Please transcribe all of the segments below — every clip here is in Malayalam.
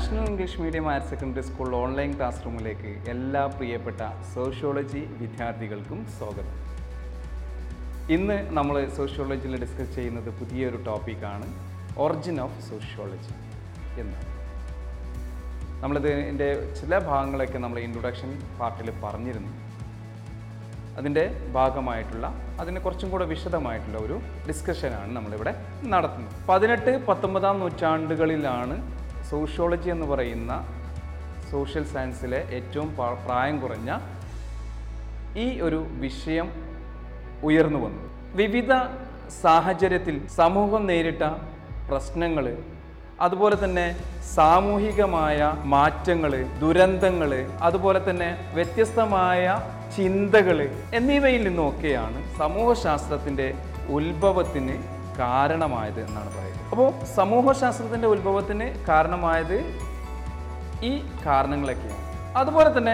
national English medium higher secondary school online class റൂമിലേക്ക് എല്ലാ പ്രിയപ്പെട്ട സോഷ്യോളജി വിദ്യാർത്ഥികൾക്കും സ്വാഗതം ഇന്ന് നമ്മൾ സോഷ്യോളജിയിൽ ഡിസ്കസ് ചെയ്യുന്നത് പുതിയൊരു ടോപ്പിക്കാണ് ഒറിജിൻ ഓഫ് സോഷ്യോളജി എന്ന് നമ്മളിതിൻ്റെ ചില ഭാഗങ്ങളൊക്കെ നമ്മൾ ഇൻട്രൊഡക്ഷൻ പാർട്ടിൽ പറഞ്ഞിരുന്നു അതിൻ്റെ ഭാഗമായിട്ടുള്ള അതിന് കുറച്ചും കൂടെ വിശദമായിട്ടുള്ള ഒരു ഡിസ്കഷനാണ് നമ്മളിവിടെ നടത്തുന്നത് പതിനെട്ട് പത്തൊമ്പതാം നൂറ്റാണ്ടുകളിലാണ് സോഷ്യോളജി എന്ന് പറയുന്ന സോഷ്യൽ സയൻസിലെ ഏറ്റവും പ- പ്രായം കുറഞ്ഞ ഈ ഒരു വിഷയം ഉയർന്നു വന്നു വിവിധ സാഹചര്യത്തിൽ സമൂഹം നേരിട്ട പ്രശ്നങ്ങൾ അതുപോലെ തന്നെ സാമൂഹികമായ മാറ്റങ്ങൾ ദുരന്തങ്ങൾ അതുപോലെ തന്നെ വ്യത്യസ്തമായ ചിന്തകൾ എന്നിവയിൽ നിന്നൊക്കെയാണ് സമൂഹശാസ്ത്രത്തിൻ്റെ ഉത്ഭവത്തിന് കാരണമായത് എന്നാണ് പറയുന്നത് അപ്പോൾ സമൂഹശാസ്ത്രത്തിൻ്റെ ഉത്ഭവത്തിന് കാരണമായത് ഈ കാരണങ്ങളൊക്കെയാണ് അതുപോലെ തന്നെ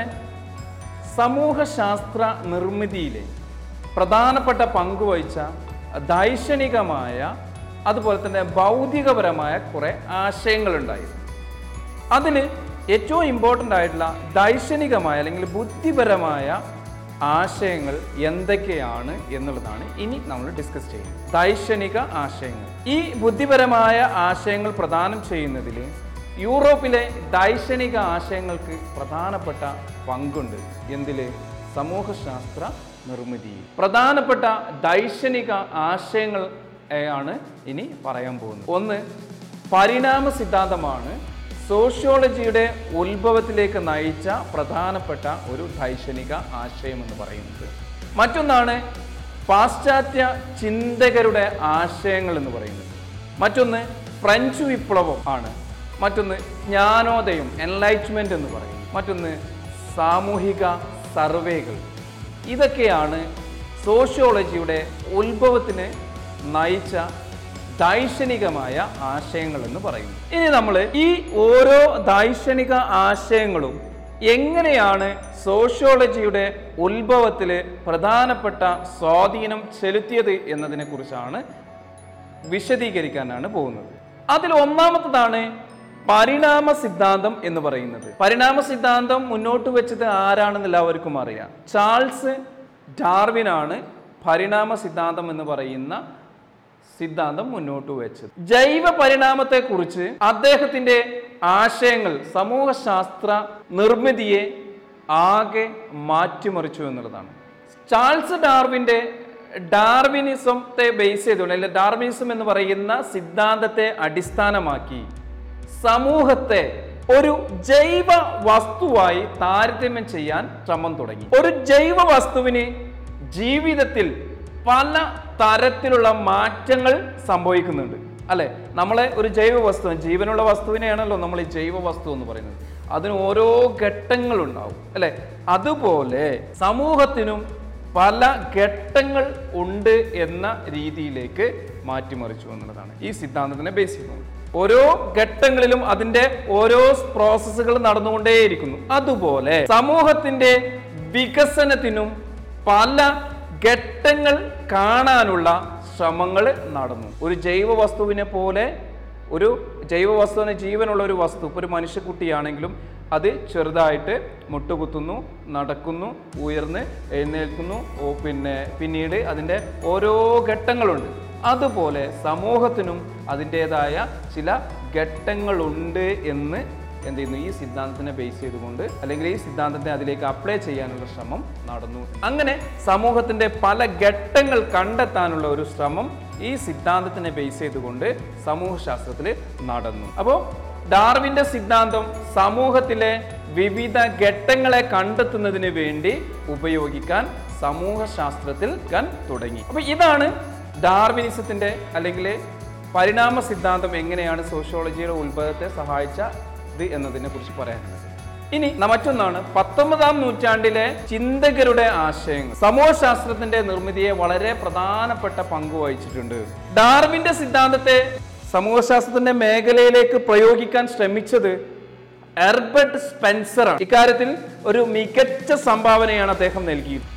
സമൂഹശാസ്ത്ര നിർമ്മിതിയിലെ പ്രധാനപ്പെട്ട പങ്കുവഹിച്ച ദൈക്ഷണികമായ അതുപോലെ തന്നെ ഭൗതികപരമായ കുറേ ആശയങ്ങളുണ്ടായിരുന്നു അതിൽ ഏറ്റവും ഇമ്പോർട്ടൻ്റ് ആയിട്ടുള്ള ദൈക്ഷണികമായ അല്ലെങ്കിൽ ബുദ്ധിപരമായ ആശയങ്ങൾ എന്തൊക്കെയാണ് എന്നുള്ളതാണ് ഇനി നമ്മൾ ഡിസ്കസ് ചെയ്യുന്നത് ദൈക്ഷണിക ആശയങ്ങൾ ഈ ബുദ്ധിപരമായ ആശയങ്ങൾ പ്രദാനം ചെയ്യുന്നതിൽ യൂറോപ്പിലെ ദൈക്ഷണിക ആശയങ്ങൾക്ക് പ്രധാനപ്പെട്ട പങ്കുണ്ട് എന്തില് സമൂഹശാസ്ത്ര നിർമ്മിതിയിൽ പ്രധാനപ്പെട്ട ദൈക്ഷണിക ആശയങ്ങൾ ഏ, ആണ് ഇനി പറയാൻ പോകുന്നത് ഒന്ന് പരിണാമ സിദ്ധാന്തമാണ് സോഷ്യോളജിയുടെ ഉത്ഭവത്തിലേക്ക് നയിച്ച പ്രധാനപ്പെട്ട ഒരു ദൈക്ഷണിക ആശയം എന്ന് പറയുന്നത് മറ്റൊന്നാണ് പാശ്ചാത്യ ചിന്തകരുടെ ആശയങ്ങൾ എന്ന് പറയുന്നത് മറ്റൊന്ന് ഫ്രഞ്ച് വിപ്ലവം ആണ് മറ്റൊന്ന് ജ്ഞാനോദയം എൻലൈറ്റ്മെന്റ് എന്ന് പറയും മറ്റൊന്ന് സാമൂഹിക സർവേകൾ ഇതൊക്കെയാണ് സോഷ്യോളജിയുടെ ഉത്ഭവത്തിന് നയിച്ച ദൈക്ഷണികമായ ആശയങ്ങൾ എന്ന് പറയുന്നു ഇനി നമ്മൾ ഈ ഓരോ ദൈക്ഷണിക ആശയങ്ങളും എങ്ങനെയാണ് സോഷ്യോളജിയുടെ ഉത്ഭവത്തിൽ പ്രധാനപ്പെട്ട സ്വാധീനം ചെലുത്തിയത് എന്നതിനെ കുറിച്ചാണ് വിശദീകരിക്കാനാണ് പോകുന്നത് അതിൽ ഒന്നാമത്തതാണ് പരിണാമ സിദ്ധാന്തം എന്ന് പറയുന്നത് പരിണാമ സിദ്ധാന്തം മുന്നോട്ട് വെച്ചത് ആരാണെന്ന് എല്ലാവർക്കും അറിയാം ചാൾസ് ഡാർവിനാണ് പരിണാമ സിദ്ധാന്തം എന്ന് പറയുന്ന സിദ്ധാന്തം മുന്നോട്ട് വെച്ചത് ജൈവ പരിണാമത്തെ കുറിച്ച് അദ്ദേഹത്തിന്റെ ആശയങ്ങൾ സമൂഹശാസ്ത്ര നിർമ്മിതിയെ ആകെ മാറ്റിമറിച്ചു എന്നുള്ളതാണ് ചാൾസ് ഡാർവിന്റെ ഡാർവിനിസത്തെ ബേസ് ചെയ്തുകൊണ്ട് അല്ലെങ്കിൽ ഡാർവിനിസം എന്ന് പറയുന്ന സിദ്ധാന്തത്തെ അടിസ്ഥാനമാക്കി സമൂഹത്തെ ഒരു ജൈവ വസ്തുവായി താരതമ്യം ചെയ്യാൻ ശ്രമം തുടങ്ങി ഒരു ജൈവ വസ്തുവിന് ജീവിതത്തിൽ പല തരത്തിലുള്ള മാറ്റങ്ങൾ സംഭവിക്കുന്നുണ്ട് അല്ലെ നമ്മളെ ഒരു ജൈവ വസ്തു ജീവനുള്ള വസ്തുവിനെയാണല്ലോ നമ്മൾ ഈ ജൈവ വസ്തു എന്ന് പറയുന്നത് അതിന് ഓരോ ഘട്ടങ്ങളുണ്ടാവും അല്ലെ അതുപോലെ സമൂഹത്തിനും പല ഘട്ടങ്ങൾ ഉണ്ട് എന്ന രീതിയിലേക്ക് മാറ്റിമറിച്ചു എന്നുള്ളതാണ് ഈ സിദ്ധാന്തത്തിനെ ബേസ് ചെയ്യുന്നത് ഓരോ ഘട്ടങ്ങളിലും അതിന്റെ ഓരോ പ്രോസസ്സുകൾ നടന്നുകൊണ്ടേയിരിക്കുന്നു അതുപോലെ സമൂഹത്തിന്റെ വികസനത്തിനും പല ഘട്ടങ്ങൾ കാണാനുള്ള ശ്രമങ്ങൾ നടന്നു ഒരു ജൈവ വസ്തുവിനെ പോലെ ഒരു ജൈവ വസ്തുവിന് ജീവനുള്ള ഒരു വസ്തു ഇപ്പോൾ ഒരു മനുഷ്യക്കുട്ടിയാണെങ്കിലും അത് ചെറുതായിട്ട് മുട്ടുകുത്തുന്നു നടക്കുന്നു ഉയർന്ന് എഴുന്നേൽക്കുന്നു ഓ പിന്നെ പിന്നീട് അതിൻ്റെ ഓരോ ഘട്ടങ്ങളുണ്ട് അതുപോലെ സമൂഹത്തിനും അതിൻ്റെതായ ചില ഘട്ടങ്ങളുണ്ട് എന്ന് എന്ത് ചെയ്യുന്നു ഈ സിദ്ധാന്തത്തിനെ ബേസ് ചെയ്തുകൊണ്ട് അല്ലെങ്കിൽ ഈ സിദ്ധാന്തത്തെ അതിലേക്ക് അപ്ലൈ ചെയ്യാനുള്ള ശ്രമം നടന്നു അങ്ങനെ സമൂഹത്തിന്റെ പല ഘട്ടങ്ങൾ കണ്ടെത്താനുള്ള ഒരു ശ്രമം ഈ സിദ്ധാന്തത്തിനെ ബേസ് ചെയ്തുകൊണ്ട് സമൂഹശാസ്ത്രത്തിൽ നടന്നു അപ്പോൾ ഡാർവിന്റെ സിദ്ധാന്തം സമൂഹത്തിലെ വിവിധ ഘട്ടങ്ങളെ കണ്ടെത്തുന്നതിന് വേണ്ടി ഉപയോഗിക്കാൻ സമൂഹശാസ്ത്രത്തിൽ കൻ തുടങ്ങി അപ്പൊ ഇതാണ് ഡാർവിനിസത്തിന്റെ അല്ലെങ്കിൽ പരിണാമ സിദ്ധാന്തം എങ്ങനെയാണ് സോഷ്യോളജിയുടെ ഉത്ഭവത്തെ സഹായിച്ച ഇത് എന്നതിനെ കുറിച്ച് പറയാനുള്ളത് ഇനി ന- മറ്റൊന്നാണ് പത്തൊമ്പതാം നൂറ്റാണ്ടിലെ ചിന്തകരുടെ ആശയങ്ങൾ സമൂഹശാസ്ത്രത്തിന്റെ നിർമ്മിതിയെ വളരെ പ്രധാനപ്പെട്ട പങ്ക് വഹിച്ചിട്ടുണ്ട് ഡാർവിന്റെ സിദ്ധാന്തത്തെ സമൂഹശാസ്ത്രത്തിന്റെ മേഖലയിലേക്ക് പ്രയോഗിക്കാൻ ശ്രമിച്ചത് എർബർട്ട് സ്പെൻസർ ആണ് ഇക്കാര്യത്തിൽ ഒരു മികച്ച സംഭാവനയാണ് അദ്ദേഹം നൽകിയത്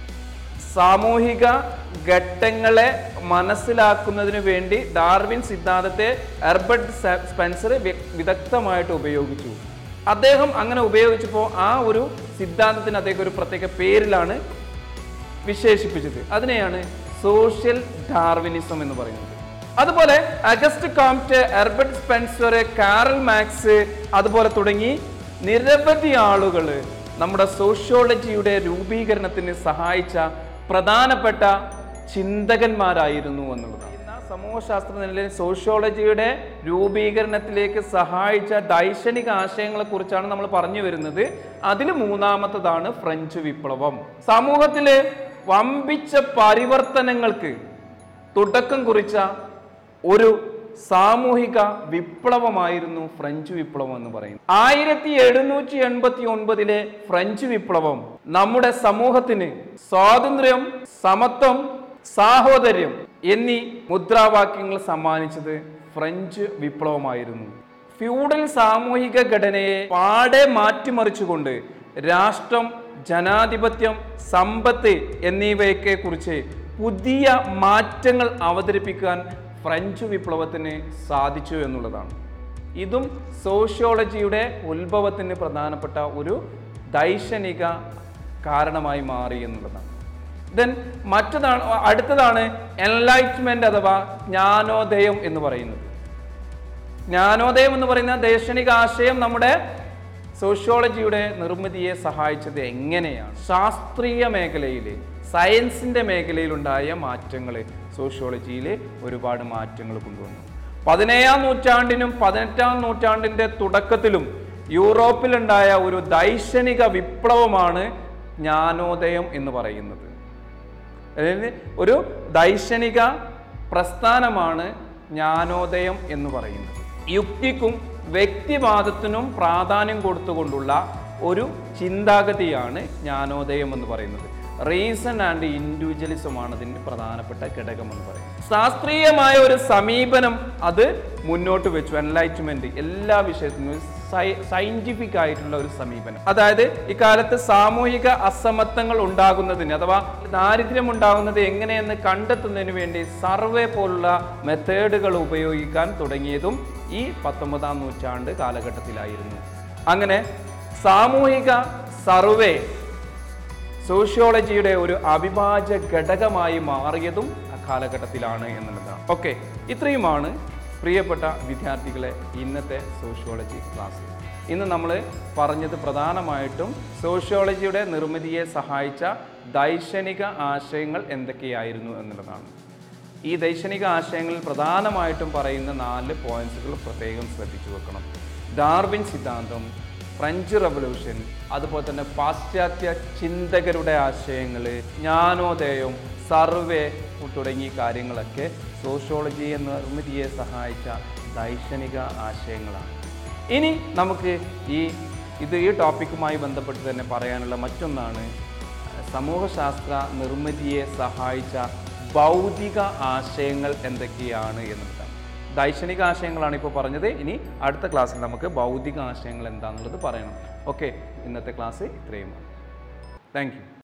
സാമൂഹിക ഘട്ടങ്ങളെ മനസ്സിലാക്കുന്നതിന് വേണ്ടി ഡാർവിൻ സിദ്ധാന്തത്തെ എർബർട്ട് സെ- സ്പെൻസർ വ്യ- വിദഗ്ധമായിട്ട് ഉപയോഗിച്ചു അദ്ദേഹം അങ്ങനെ ഉപയോഗിച്ചപ്പോൾ ആ ഒരു സിദ്ധാന്തത്തിന് അദ്ദേഹം ഒരു പ്രത്യേക പേരിലാണ് വിശേഷിപ്പിച്ചത് അതിനെയാണ് സോഷ്യൽ ഡാർവിനിസം എന്ന് പറയുന്നത് അതുപോലെ Auguste Comte Herbert Spencer Karl Marx അതുപോലെ തുടങ്ങി നിരവധി ആളുകൾ നമ്മുടെ സോഷ്യോളജിയുടെ രൂപീകരണത്തിന് സഹായിച്ച പ്രധാനപ്പെട്ട ചിന്തകന്മാരായിരുന്നു എന്നുള്ളതാണ് ഇന്ന് ആ സമൂഹശാസ്ത്ര നിലയിൽ സോഷ്യോളജിയുടെ രൂപീകരണത്തിലേക്ക് സഹായിച്ച ദൈക്ഷണിക ആശയങ്ങളെ കുറിച്ചാണ് നമ്മൾ പറഞ്ഞു വരുന്നത് അതിൽ മൂന്നാമത്തതാണ് ഫ്രഞ്ച് വിപ്ലവം സമൂഹത്തിലെ വമ്പിച്ച പരിവർത്തനങ്ങൾക്ക് തുടക്കം കുറിച്ച ഒരു സാമൂഹിക വിപ്ലവമായിരുന്നു ഫ്രഞ്ച് വിപ്ലവം എന്ന് പറയുന്നത് ആയിരത്തി എഴുന്നൂറ്റി എൺപത്തി ഒൻപതിലെ ഫ്രഞ്ച് വിപ്ലവം നമ്മുടെ സമൂഹത്തിന് സ്വാതന്ത്ര്യം സമത്വം സാഹോദര്യം എന്നീ മുദ്രാവാക്യങ്ങൾ സമ്മാനിച്ചത് ഫ്രഞ്ച് വിപ്ലവമായിരുന്നു ഫ്യൂഡൽ സാമൂഹിക ഘടനയെ പാടെ മാറ്റിമറിച്ചുകൊണ്ട് രാഷ്ട്രം ജനാധിപത്യം സമ്പത്ത് എന്നിവയൊക്കെ കുറിച്ച് പുതിയ മാറ്റങ്ങൾ അവതരിപ്പിക്കാൻ ഫ്രഞ്ച് വിപ്ലവത്തിന് സാധിച്ചു എന്നുള്ളതാണ് ഇതും സോഷ്യോളജിയുടെ ഉത്ഭവത്തിന് പ്രധാനപ്പെട്ട ഒരു ദൈക്ഷണിക കാരണമായി മാറി എന്നുള്ളതാണ് ദെൻ മറ്റതാണ് അടുത്തതാണ് എൻലൈറ്റ്മെന്റ് അഥവാ ജ്ഞാനോദയം എന്ന് പറയുന്നത് ജ്ഞാനോദയം എന്ന് പറയുന്ന ദൈക്ഷണിക ആശയം നമ്മുടെ സോഷ്യോളജിയുടെ നിർമ്മിതിയെ സഹായിച്ചത് എങ്ങനെയാണ് ശാസ്ത്രീയ മേഖലയിൽ സയൻസിന്റെ മേഖലയിലുണ്ടായ മാറ്റങ്ങൾ സോഷ്യോളജിയിൽ ഒരുപാട് മാറ്റങ്ങൾ കൊണ്ടുവന്നു പതിനേഴാം നൂറ്റാണ്ടിനും പതിനെട്ടാം നൂറ്റാണ്ടിന്റെ തുടക്കത്തിലും യൂറോപ്പിലുണ്ടായ ഒരു ദൈക്ഷണിക വിപ്ലവമാണ് ജ്ഞാനോദയം എന്ന് പറയുന്നത് അതായത് ഒരു ദൈക്ഷണിക പ്രസ്ഥാനമാണ് ജ്ഞാനോദയം എന്ന് പറയുന്നത് യുക്തിക്കും വ്യക്തിവാദത്തിനും പ്രാധാന്യം കൊടുത്തുകൊണ്ടുള്ള ഒരു ചിന്താഗതിയാണ് ജ്ഞാനോദയം എന്ന് പറയുന്നത് റീസൺ ആൻഡ് ഇൻഡിവിജ്വലിസമാണ് അതിൻ്റെ പ്രധാനപ്പെട്ട ഘടകം എന്ന് പറയുന്നത് ശാസ്ത്രീയമായ ഒരു സമീപനം അത് മുന്നോട്ട് വെച്ചു എൻലൈറ്റ്മെന്റ് എല്ലാ വിഷയത്തിനും സയന്റിഫിക് ആയിട്ടുള്ള ഒരു സമീപനം അതായത് ഇക്കാലത്ത് സാമൂഹിക അസമത്വങ്ങൾ ഉണ്ടാകുന്നതിന് അഥവാ ദാരിദ്ര്യം ഉണ്ടാകുന്നത് എങ്ങനെയെന്ന് കണ്ടെത്തുന്നതിന് വേണ്ടി സർവേ പോലുള്ള മെത്തേഡുകൾ ഉപയോഗിക്കാൻ തുടങ്ങിയതും ഈ പത്തൊമ്പതാം നൂറ്റാണ്ട് കാലഘട്ടത്തിലായിരുന്നു അങ്ങനെ സാമൂഹിക സർവേ സോഷ്യോളജിയുടെ ഒരു അവിഭാജ്യ ഘടകമായി മാറിയതും അക്കാലഘട്ടത്തിലാണ് എന്നുള്ളതാണ് ഓക്കെ ഇത്രയുമാണ് പ്രിയപ്പെട്ട വിദ്യാർത്ഥികളെ ഇന്നത്തെ സോഷ്യോളജി ക്ലാസ് ഇന്ന് നമ്മൾ പറഞ്ഞത് പ്രധാനമായിട്ടും സോഷ്യോളജിയുടെ നിർമ്മിതിയെ സഹായിച്ച ദൈക്ഷണിക ആശയങ്ങൾ എന്തൊക്കെയായിരുന്നു എന്നുള്ളതാണ് ഈ ദൈക്ഷണിക ആശയങ്ങളിൽ പ്രധാനമായിട്ടും പറയുന്ന നാല് പോയിന്റ്സുകൾ പ്രത്യേകം ശ്രദ്ധിച്ചു വെക്കണം ഡാർവിൻ സിദ്ധാന്തം ഫ്രഞ്ച് റവല്യൂഷൻ അതുപോലെ തന്നെ പാശ്ചാത്യ ചിന്തകരുടെ ആശയങ്ങൾ ജ്ഞാനോദയം സർവേ തുടങ്ങിയ കാര്യങ്ങളൊക്കെ സോഷ്യോളജിയെ നിർമ്മിതിയെ സഹായിച്ച ദൈക്ഷണിക ആശയങ്ങളാണ് ഇനി നമുക്ക് ഈ ഇത് ഈ ടോപ്പിക്കുമായി ബന്ധപ്പെട്ട് തന്നെ പറയാനുള്ള മറ്റൊന്നാണ് സമൂഹശാസ്ത്ര നിർമ്മിതിയെ സഹായിച്ച ഭൗതിക ആശയങ്ങൾ എന്തൊക്കെയാണ് എന്നുള്ളതാണ് ദൈക്ഷണിക ആശയങ്ങളാണ് ഇപ്പോൾ പറഞ്ഞത് ഇനി അടുത്ത ക്ലാസ്സിൽ നമുക്ക് ഭൗതിക ആശയങ്ങൾ എന്താണെന്നുള്ളത് പറയണം ഓക്കെ ഇന്നത്തെ ക്ലാസ് ഇത്രയുമാണ് താങ്ക് യു